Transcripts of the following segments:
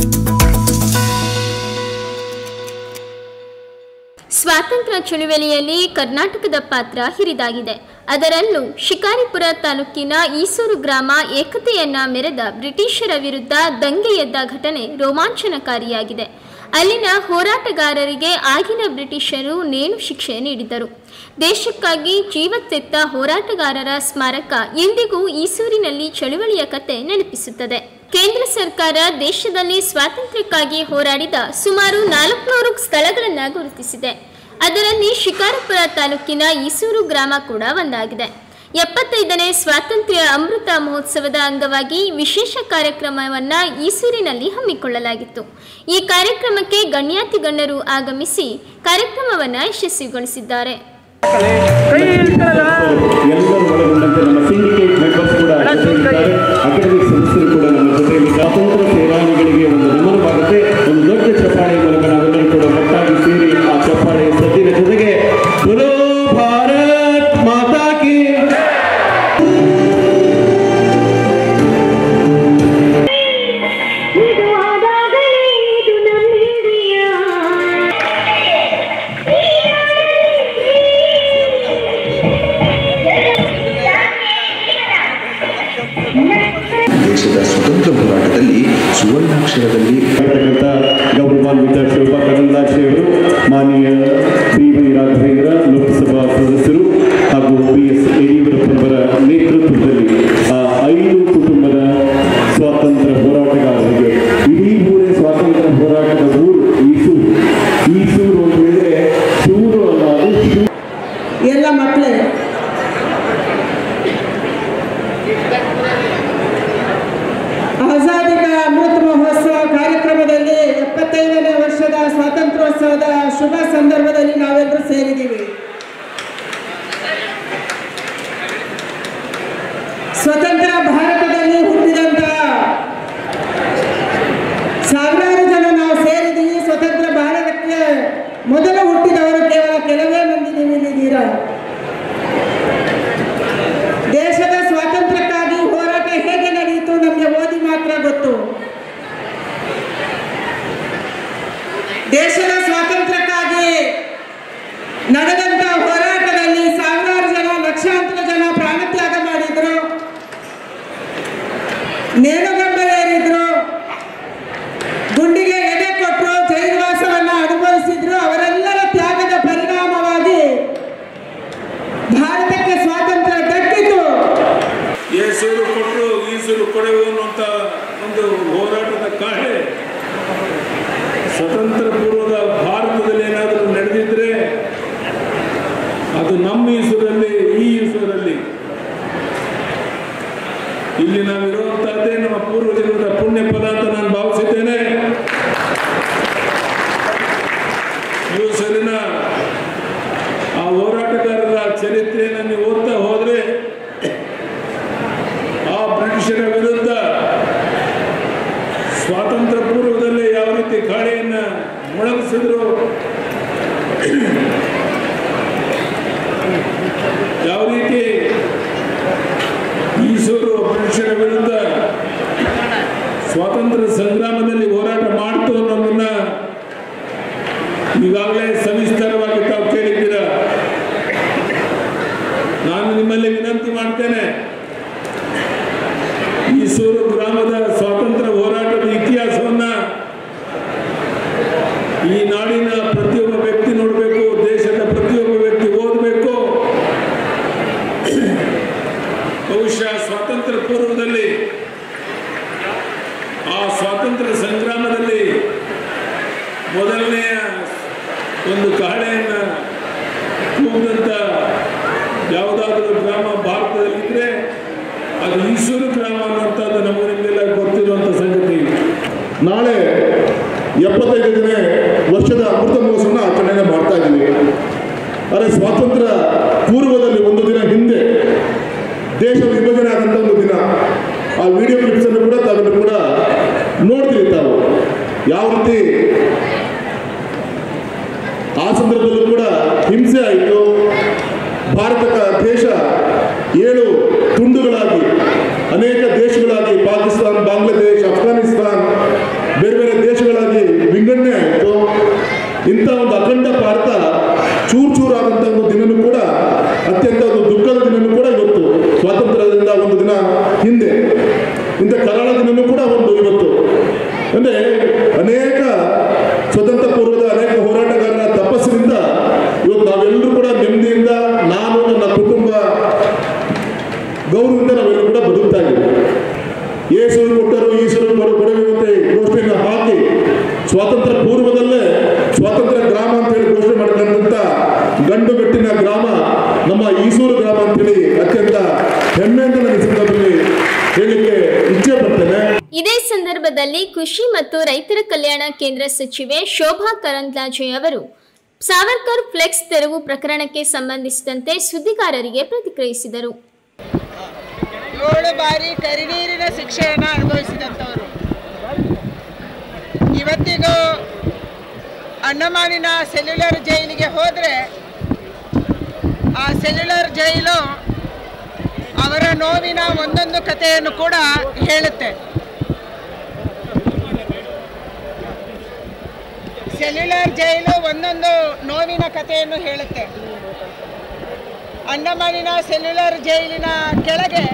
ಸ್ವಾತಂತ್ರ್ಯ ಚಳುವಳಿಯಲ್ಲಿ ಕರ್ನಾಟಕದ ಪಾತ್ರ ಹಿರಿದಾಗಿದೆ ಅದರಲ್ಲೂ ಶಿಕಾರಿಪುರ ತಾಲೂಕಿನ ಈಸೂರು ಗ್ರಾಮ ಏಕತೆಯನ್ನ ಮೆರೆದ ಬ್ರಿಟಿಷರ ವಿರುದ್ಧ ದಂಗೆ ಎದ್ದ ಘಟನೆ ರೋಮಾಂಚನಕಾರಿಯಾಗಿದೆ ಅಲ್ಲಿನ ಹೋರಾಟಗಾರರಿಗೆ ಆಗಿನ ಬ್ರಿಟಿಷರು ನೇಣು ಶಿಕ್ಷೆ ನೀಡಿದರು ದೇಶಕ್ಕಾಗಿ ಜೀವತ್ತೆತ್ತ ಹೋರಾಟಗಾರರ ಸ್ಮಾರಕ ಎಂದಿಗೂ ಈಸೂರಿನಲ್ಲಿ ಚಳುವಳಿಯ ಕತೆ ನೆನಪಿಸುತ್ತದೆ ಕೇಂದ್ರ ಸರ್ಕಾರ ದೇಶದಲ್ಲಿ ಸ್ವಾತಂತ್ರ್ಯಕ್ಕಾಗಿ ಹೋರಾಡಿದ ಸುಮಾರು ನಾಲ್ಕುನೂರು ಸ್ಥಳಗಳನ್ನು ಗುರುತಿಸಿದೆ ಅದರಲ್ಲಿ ಶಿಕಾರಪುರ ತಾಲೂಕಿನ ಈಸೂರು ಗ್ರಾಮ ಕೂಡ ಒಂದಾಗಿದೆ ಎಪ್ಪತ್ತೈದನೇ ಸ್ವಾತಂತ್ರ್ಯ ಅಮೃತ ಮಹೋತ್ಸವದ ಅಂಗವಾಗಿ ವಿಶೇಷ ಕಾರ್ಯಕ್ರಮವನ್ನು ಈಸೂರಿನಲ್ಲಿ ಹಮ್ಮಿಕೊಳ್ಳಲಾಗಿತ್ತು ಈ ಕಾರ್ಯಕ್ರಮಕ್ಕೆ ಗಣ್ಯಾತಿ ಗಣ್ಯರು ಆಗಮಿಸಿ ಕಾರ್ಯಕ್ರಮವನ್ನು ಯಶಸ್ವಿಗೊಳಿಸಿದ್ದಾರೆ ಎಲ್ಲರೂ ಒಳಗೊಂಡಂತೆ ನಮ್ಮ ಸಿಂಡಿಕೇಟ್ ಮೆಂಬರ್ಸ್ ಕೂಡ ಜೊತೆಗಿದ್ದಾರೆ ಅಕಾಡೆಮಿಕ್ ಸದಸ್ಯರು ಕೂಡ ನಮ್ಮ ಜೊತೆಯಲ್ಲಿ ಸ್ವಾತಂತ್ರ್ಯ ಸೇನಾನಿಗಳಿಗೆ ಒಂದು ನಮನವಾಗುತ್ತೆ ಒಂದು ದೊಡ್ಡ ಚಪ್ಪಾಳೆ ಮೂಲಕ ನಾವೆಲ್ಲರೂ ಕೂಡ ಒಟ್ಟಾಗಿ ಸೇರಿ ಆ ಚಪ್ಪಾಳೆ ಸದ್ದಿನ ಜೊತೆಗೆ ಬಲೋ ಭಾರತ್ ಮಾತಾ ಕಿ ಇದು ಆದಾಗಲೇ ಇದು ನಮ್ಮಿದೆಯ ದೇಶದ ಸ್ವತಂತ್ರ ಹೋರಾಟದಲ್ಲಿ ಸುವರ್ಣಾಕ್ಷರದಲ್ಲಿ ಆಗಿರ್ತಕ್ಕಂಥ ಗೌರವಾನ್ವಿತ ಶೋಭಾ ಕರಂದ್ಲಾಜೆ ಅವರು ಮಾನ್ಯ ಬಿ ವೈ ರಾಘವೇಂದ್ರ ಲೋಕಸಭಾ ಸದಸ್ಯರು ಹಾಗೂ ಬಿ ಎಸ್ ಯಡಿಯೂರಪ್ಪನವರ ನೇತೃತ್ವದಲ್ಲಿ ಆ ಐದು ಕುಟುಂಬದ ಸ್ವಾತಂತ್ರ್ಯ ಹೋರಾಟಗಾರರಿಗೆ ಇಡೀ ಊರೇ ಸ್ವಾತಂತ್ರ್ಯ ಹೋರಾಟದ ಊರು ಈಸೂರು ಈಸೂರು ಅಂತ ಹೇಳಿದ್ರೆ ಚೂರು ಅಲ್ಲ ಅದು ಶೂ- ಎಲ್ಲ ಮಕ್ಕಳೇ ಆಜಾದಿ ಕಾ ಅಮೃತ ಮಹೋತ್ಸವ ಕಾರ್ಯಕ್ರಮದಲ್ಲಿ ಎಪ್ಪತ್ತೈದನೇ ವರ್ಷದ ಸ್ವಾತಂತ್ರ್ಯೋತ್ಸವದ ಶುಭ ಸಂದರ್ಭದಲ್ಲಿ ನಾವೆಲ್ಲರೂ ಸೇರಿದ್ದೀವಿ ಸ್ವತಂತ್ರ ಭಾರತದಲ್ಲಿ ಹುಟ್ಟಿದಂತ ಸಾವಿರಾರು ಜನ ನಾವು ಸೇರಿದ್ದೀವಿ ಸ್ವತಂತ್ರ ಭಾರತಕ್ಕೆ ಮೊದಲು ಹುಟ್ಟಿದವರು ಕೇವಲ ಕೆಲವೇ ಮಂದಿ ನೀವು ಇಲ್ಲಿದ್ದೀರಾ ದೇಶದ ಸ್ವಾತಂತ್ರ್ಯಕ್ಕಾಗಿ ಹೋರಾಟ ಹೇಗೆ ನಡೆಯಿತು ನಮಗೆ ಓದಿ ಮಾತ್ರ ಗೊತ್ತು ದೇಶದ ಸ್ವಾತಂತ್ರ್ಯಕ್ಕಾಗಿ ನಡೆದಂತ ಹೋರಾಟದಲ್ಲಿ ಸಾವಿರಾರು ಜನ ಲಕ್ಷಾಂತರ ಜನ ಪ್ರಾಣತ್ಯಾಗ ಮಾಡಿದ್ರು ನೇಣುಗಂಬಲೇರಿದ್ರು ಗುಂಡಿಗೆ ಎದೆ ಕೊಟ್ಟರು ಜೈಲವಾಸವನ್ನ ಅನುಭವಿಸಿದ್ರು ಅವರೆಲ್ಲರ ತ್ಯಾಗದ ಪರಿಣಾಮವಾಗಿ ಭಾರತಕ್ಕೆ ಸ್ವಾತಂತ್ರ್ಯ ದಕ್ಕಿತು ಏಸೂರು ಕೊಟ್ಟರು ಈಸೂರು ಕೊಡೆವು ಅನ್ನುವಂಥ ಒಂದು ಹೋರಾಟದ ಕಾಳೆ ಸ್ವತಂತ್ರ ಪೂರ್ವದ ಭಾರತದಲ್ಲಿ ಏನಾದರೂ ನಡೆದಿದ್ರೆ ಅದು ನಮ್ಮ ಈಸೂರಲ್ಲಿ ಈ ಈಸೂರಲ್ಲಿ ಇಲ್ಲಿ ನಾವಿರುವಂತಹದ್ದೇ ನಮ್ಮ ಪೂರ್ವಜನ್ಮದ ಪುಣ್ಯ ಫಲ ಅಂತ ನಾನು ಭಾವಿಸಿದ್ದೇನೆ ಈಸೂರಿನ ಆ ಹೋರಾಟಗಾರರ ಚರಿತ್ರೆಯನ್ನು ನೀವು ಓದ್ತಾ ಹೋದ್ರೆ ಆ ಬ್ರಿಟಿಷರ ವಿರುದ್ಧ ಸ್ವಾತಂತ್ರ್ಯ ಪೂರ್ವದಲ್ಲೇ ಯಾವ ರೀತಿ ಕಾಳೆಯನ್ನ ಮೊಳಗಿಸಿದ್ರು ಯಾವ ರೀತಿ ಈಸೂರು ಬ್ರಿಟಿಷರ ವಿರುದ್ಧ ಸ್ವಾತಂತ್ರ್ಯ ಸಂಗ್ರಾಮದಲ್ಲಿ ಹೋರಾಟ ಮಾಡ್ತು ಅನ್ನೋದನ್ನ ಈಗಾಗಲೇ ಸವಿಸ್ತಾರವಾಗಿ ತಾವು ಕೇಳಿದ್ದೀರ ನಾನು ನಿಮ್ಮಲ್ಲಿ ವಿನಂತಿ ಮಾಡ್ತೇನೆ ಈಸೂರು ಗ್ರಾಮದ ಸ್ವಾತಂತ್ರ್ಯ ಹೋರಾಟದ ಇತಿಹಾಸವನ್ನ ಈ ನಾಡಿನ ಪ್ರತಿಯೊಬ್ಬ ವ್ಯಕ್ತಿ ನೋಡಬೇಕು ದೇಶದ ಪ್ರತಿಯೊಬ್ಬ ವ್ಯಕ್ತಿ ಓದಬೇಕು ಬಹುಶಃ ಸ್ವಾತಂತ್ರ್ಯ ಪೂರ್ವದಲ್ಲಿ ಆ ಸ್ವಾತಂತ್ರ್ಯ ಸಂಗ್ರಾಮದಲ್ಲಿ ಮೊದಲನೆಯ ಒಂದು ಕಹಳೆಯನ್ನು ಕೂಗಿದಂಥ ಯಾವುದಾದ್ರೂ ಗ್ರಾಮ ಭಾರತದಲ್ಲಿದ್ದರೆ ಅದು ಈಶ್ವರ ಗ್ರಾಮ ಅನ್ನುವಂಥದ್ದು ನಮಗೆ ನಿಮಗೆಲ್ಲ ಗೊತ್ತಿರುವಂಥ ಸಂಗತಿ ನಾಳೆ ಎಪ್ಪತ್ತೈದನೇ ವರ್ಷದ ಅಮೃತ ಮಹೋತ್ಸವನ ಆಚರಣೆ ಮಾಡ್ತಾ ಇದ್ದೀವಿ ಆದರೆ ಸ್ವಾತಂತ್ರ್ಯ ಪೂರ್ವದಲ್ಲಿ ಒಂದು ದಿನ ಹಿಂದೆ ದೇಶ ವಿಭಜನೆ ಆದಂಥ ಒಂದು ದಿನ ಆ ವಿಡಿಯೋ ಕ್ಲಿಪ್ಸ್ ಅನ್ನು ಕೂಡ ತಾವೆಲ್ಲರೂ ಕೂಡ ನೋಡ್ತೀವಿ ತಾವು ಯಾವ ರೀತಿ ಆ ಸಂದರ್ಭದಲ್ಲೂ ಕೂಡ ಹಿಂಸೆ ಆಯಿತು ಭಾರತ ದೇಶ ಏಳು ತುಂಡುಗಳಾಗಿ ಅನೇಕ ದೇಶಗಳಾಗಿ ಪಾಕಿಸ್ತಾನ್ ಬಾಂಗ್ಲಾದೇಶ್ ಅಫ್ಘಾನಿಸ್ತಾನ್ ಬೇರೆ ಬೇರೆ ಸಂದರ್ಭದಲ್ಲಿ ಕೃಷಿ ಮತ್ತು ರೈತರ ಕಲ್ಯಾಣ ಕೇಂದ್ರ ಸಚಿವೆ ಶೋಭಾ ಕರಂದ್ಲಾಜೆ ಅವರು ಸಾವರ್ಕರ್ ಫ್ಲೆಕ್ಸ್ ತೆರವು ಪ್ರಕರಣಕ್ಕೆ ಸಂಬಂಧಿಸಿದಂತೆ ಸುದ್ದಿಗಾರರಿಗೆ ಪ್ರತಿಕ್ರಿಯಿಸಿದರು ಏಳು ಬಾರಿ ಕರಿನೀರಿನ ಶಿಕ್ಷೆಯನ್ನು ಅನುಭವಿಸಿದಂಥವರು ಇವತ್ತಿಗೂ ಅಂಡಮಾನಿನ ಸೆಲ್ಯುಲರ್ ಜೈಲಿಗೆ ಹೋದರೆ ಆ ಸೆಲ್ಯುಲರ್ ಜೈಲು ಅವರ ನೋವಿನ ಒಂದೊಂದು ಕಥೆಯನ್ನು ಕೂಡ ಹೇಳುತ್ತೆ ಸೆಲ್ಯುಲರ್ ಜೈಲು ಒಂದೊಂದು ನೋವಿನ ಕಥೆಯನ್ನು ಹೇಳುತ್ತೆ ಅಂಡಮಾನಿನ ಸೆಲ್ಯುಲರ್ ಜೈಲಿನ ಕೆಳಗೆ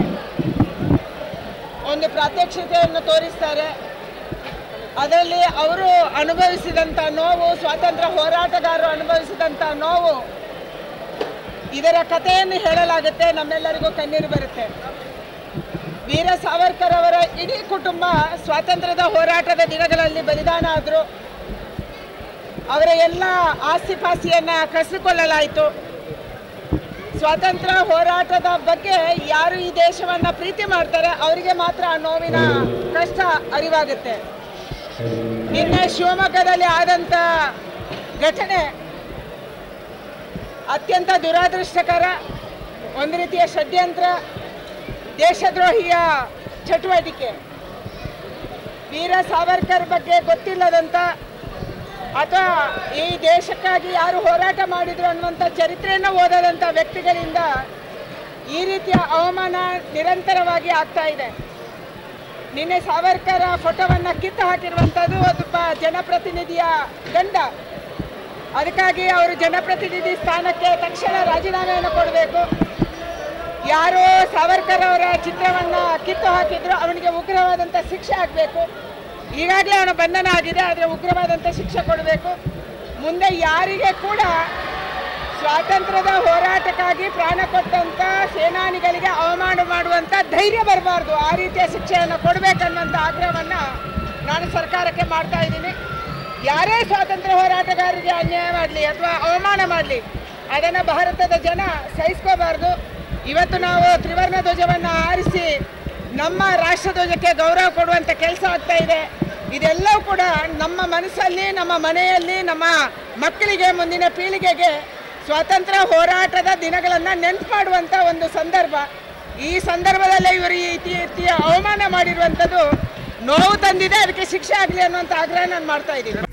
ಒಂದು ಪ್ರಾತ್ಯಕ್ಷಿತೆಯನ್ನು ತೋರಿಸ್ತಾರೆ ಅದರಲ್ಲಿ ಅವರು ಅನುಭವಿಸಿದಂಥ ನೋವು ಸ್ವಾತಂತ್ರ್ಯ ಹೋರಾಟಗಾರರು ಅನುಭವಿಸಿದಂಥ ನೋವು ಇದರ ಕಥೆಯನ್ನು ಹೇಳಲಾಗುತ್ತೆ ನಮ್ಮೆಲ್ಲರಿಗೂ ಕಣ್ಣೀರು ಬರುತ್ತೆ ವೀರ ಸಾವರ್ಕರ್ ಅವರ ಇಡೀ ಕುಟುಂಬ ಸ್ವಾತಂತ್ರ್ಯದ ಹೋರಾಟದ ದಿನಗಳಲ್ಲಿ ಬಲಿದಾನ ಆದರು ಅವರ ಎಲ್ಲ ಆಸ್ತಿಪಾಸ್ತಿಯನ್ನು ಕಸಿದುಕೊಳ್ಳಲಾಯಿತು ಸ್ವಾತಂತ್ರ್ಯ ಹೋರಾಟದ ಬಗ್ಗೆ ಯಾರು ಈ ದೇಶವನ್ನು ಪ್ರೀತಿ ಮಾಡ್ತಾರೆ ಅವರಿಗೆ ಮಾತ್ರ ಆ ನೋವಿನ ಕಷ್ಟ ಅರಿವಾಗುತ್ತೆ ನಿನ್ನೆ ಶಿವಮೊಗ್ಗದಲ್ಲಿ ಆದಂಥ ಘಟನೆ ಅತ್ಯಂತ ದುರಾದೃಷ್ಟಕರ ಒಂದು ರೀತಿಯ ಷಡ್ಯಂತ್ರ ದೇಶದ್ರೋಹಿಯ ಚಟುವಟಿಕೆ ವೀರ ಸಾವರ್ಕರ್ ಬಗ್ಗೆ ಗೊತ್ತಿಲ್ಲದಂಥ ಅಥವಾ ಈ ದೇಶಕ್ಕಾಗಿ ಯಾರು ಹೋರಾಟ ಮಾಡಿದ್ರು ಅನ್ನುವಂಥ ಚರಿತ್ರೆಯನ್ನು ಓದದಂಥ ವ್ಯಕ್ತಿಗಳಿಂದ ಈ ರೀತಿಯ ಅವಮಾನ ನಿರಂತರವಾಗಿ ಆಗ್ತಾ ಇದೆ ನಿನ್ನೆ ಸಾವರ್ಕರ ಫೋಟೋವನ್ನು ಕಿತ್ತು ಹಾಕಿರುವಂಥದ್ದು ಒಬ್ಬ ಜನಪ್ರತಿನಿಧಿಯ ಗಂಡ ಅದಕ್ಕಾಗಿ ಅವರು ಜನಪ್ರತಿನಿಧಿ ಸ್ಥಾನಕ್ಕೆ ತಕ್ಷಣ ರಾಜೀನಾಮೆಯನ್ನು ಕೊಡಬೇಕು ಯಾರೋ ಸಾವರ್ಕರ್ ಅವರ ಚಿತ್ರವನ್ನು ಕಿತ್ತು ಹಾಕಿದ್ರು ಅವನಿಗೆ ಉಗ್ರವಾದಂಥ ಶಿಕ್ಷೆ ಆಗಬೇಕು ಈಗಾಗಲೇ ಅವನ ಬಂಧನ ಆಗಿದೆ ಆದರೆ ಉಗ್ರವಾದಂಥ ಶಿಕ್ಷೆ ಕೊಡಬೇಕು ಮುಂದೆ ಯಾರಿಗೆ ಕೂಡ ಸ್ವಾತಂತ್ರ್ಯದ ಹೋರಾಟಕ್ಕಾಗಿ ಪ್ರಾಣ ಕೊಟ್ಟಂಥ ಸೇನಾನಿಗಳಿಗೆ ಅವಮಾನ ಮಾಡುವಂಥ ಧೈರ್ಯ ಬರಬಾರ್ದು ಆ ರೀತಿಯ ಶಿಕ್ಷೆಯನ್ನು ಕೊಡಬೇಕನ್ನುವಂಥ ಆಗ್ರಹವನ್ನು ನಾನು ಸರ್ಕಾರಕ್ಕೆ ಮಾಡ್ತಾ ಇದ್ದೀನಿ ಯಾರೇ ಸ್ವಾತಂತ್ರ್ಯ ಹೋರಾಟಗಾರರಿಗೆ ಅನ್ಯಾಯ ಮಾಡಲಿ ಅಥವಾ ಅವಮಾನ ಮಾಡಲಿ ಅದನ್ನು ಭಾರತದ ಜನ ಸಹಿಸ್ಕೋಬಾರ್ದು ಇವತ್ತು ನಾವು ತ್ರಿವರ್ಣ ಧ್ವಜವನ್ನು ಹಾರಿಸಿ ನಮ್ಮ ರಾಷ್ಟ್ರಧ್ವಜಕ್ಕೆ ಗೌರವ ಕೊಡುವಂಥ ಕೆಲಸ ಆಗ್ತಾ ಇದೆ ಇದೆಲ್ಲವೂ ಕೂಡ ನಮ್ಮ ಮನಸ್ಸಲ್ಲಿ ನಮ್ಮ ಮನೆಯಲ್ಲಿ ನಮ್ಮ ಮಕ್ಕಳಿಗೆ ಮುಂದಿನ ಪೀಳಿಗೆಗೆ ಸ್ವಾತಂತ್ರ್ಯ ಹೋರಾಟದ ದಿನಗಳನ್ನು ನೆನಪು ಮಾಡುವಂಥ ಒಂದು ಸಂದರ್ಭ ಈ ಸಂದರ್ಭದಲ್ಲೇ ಇವರು ಈ ರೀತಿಯ ಅವಮಾನ ಮಾಡಿರುವಂಥದ್ದು ನೋವು ತಂದಿದೆ ಅದಕ್ಕೆ ಶಿಕ್ಷೆ ಆಗಲಿ ಅನ್ನುವಂಥ ಆಗ್ರಹ ನಾನು ಮಾಡ್ತಾ ಇದ್ದೀನಿ